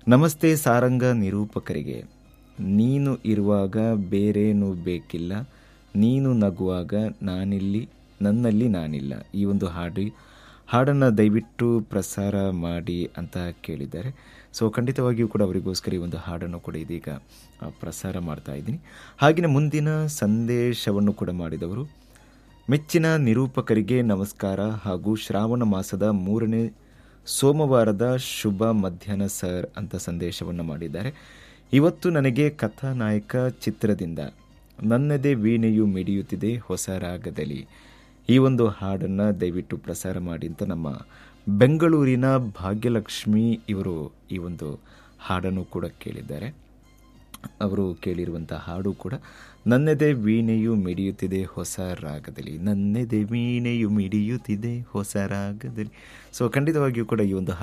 ನಮಸ್ತೆ ಸಾರಂಗ ನಿರೂಪಕರಿಗೆ ನೀನು ಇರುವಾಗ ಬೇರೇನೂ ಬೇಕಿಲ್ಲ ನೀನು ನಗುವಾಗ ನಾನಿಲ್ಲಿ ನನ್ನಲ್ಲಿ ನಾನಿಲ್ಲ ಈ ಒಂದು ಹಾಡು ಹಾಡನ್ನು ದಯವಿಟ್ಟು ಪ್ರಸಾರ ಮಾಡಿ ಅಂತ ಕೇಳಿದ್ದಾರೆ ಸೊ ಖಂಡಿತವಾಗಿಯೂ ಕೂಡ ಅವರಿಗೋಸ್ಕರ ಈ ಒಂದು ಹಾಡನ್ನು ಕೂಡ ಇದೀಗ ಆ, ಪ್ರಸಾರ ಮಾಡ್ತಾ ಇದ್ದೀನಿ ಹಾಗೆಯೇ ಮುಂದಿನ ಸಂದೇಶವನ್ನು ಕೂಡ ಮಾಡಿದವರು ಮೆಚ್ಚಿನ ನಿರೂಪಕರಿಗೆ ನಮಸ್ಕಾರ ಹಾಗೂ ಶ್ರಾವಣ ಮಾಸದ ಮೂರನೇ ಸೋಮವಾರದ ಶುಭ ಮಧ್ಯಾಹ್ನ ಸರ್ ಅಂತ ಸಂದೇಶವನ್ನು ಮಾಡಿದ್ದಾರೆ ಇವತ್ತು ನನಗೆ ಕಥಾನಾಯಕ ಚಿತ್ರದಿಂದ ನನ್ನದೇ ವೀಣೆಯು ಮಿಡಿಯುತ್ತಿದೆ ಹೊಸ ರಾಗದಲ್ಲಿ ಈ ಒಂದು ಹಾಡನ್ನು ದಯವಿಟ್ಟು ಪ್ರಸಾರ ಮಾಡಿ ಅಂತ ನಮ್ಮ ಬೆಂಗಳೂರಿನ ಭಾಗ್ಯಲಕ್ಷ್ಮಿ ಇವರು ಈ ಒಂದು ಹಾಡನ್ನು ಕೂಡ ಕೇಳಿದ್ದಾರೆ ಅವರು ಕೇಳಿರುವಂಥ ಹಾಡು ಕೂಡ ನನ್ನದೇ ವೀಣೆಯು ಮಿಡಿಯುತ್ತಿದೆ ಹೊಸ ರಾಗದಲ್ಲಿ ನನ್ನದೇ ವೀಣೆಯು ಮಿಡಿಯುತ್ತಿದೆ ಹೊಸ ರಾಗದಲ್ಲಿ ಸೊ ಖಂಡಿತವಾಗಿಯೂ ಕೂಡ ಈ ಒಂದು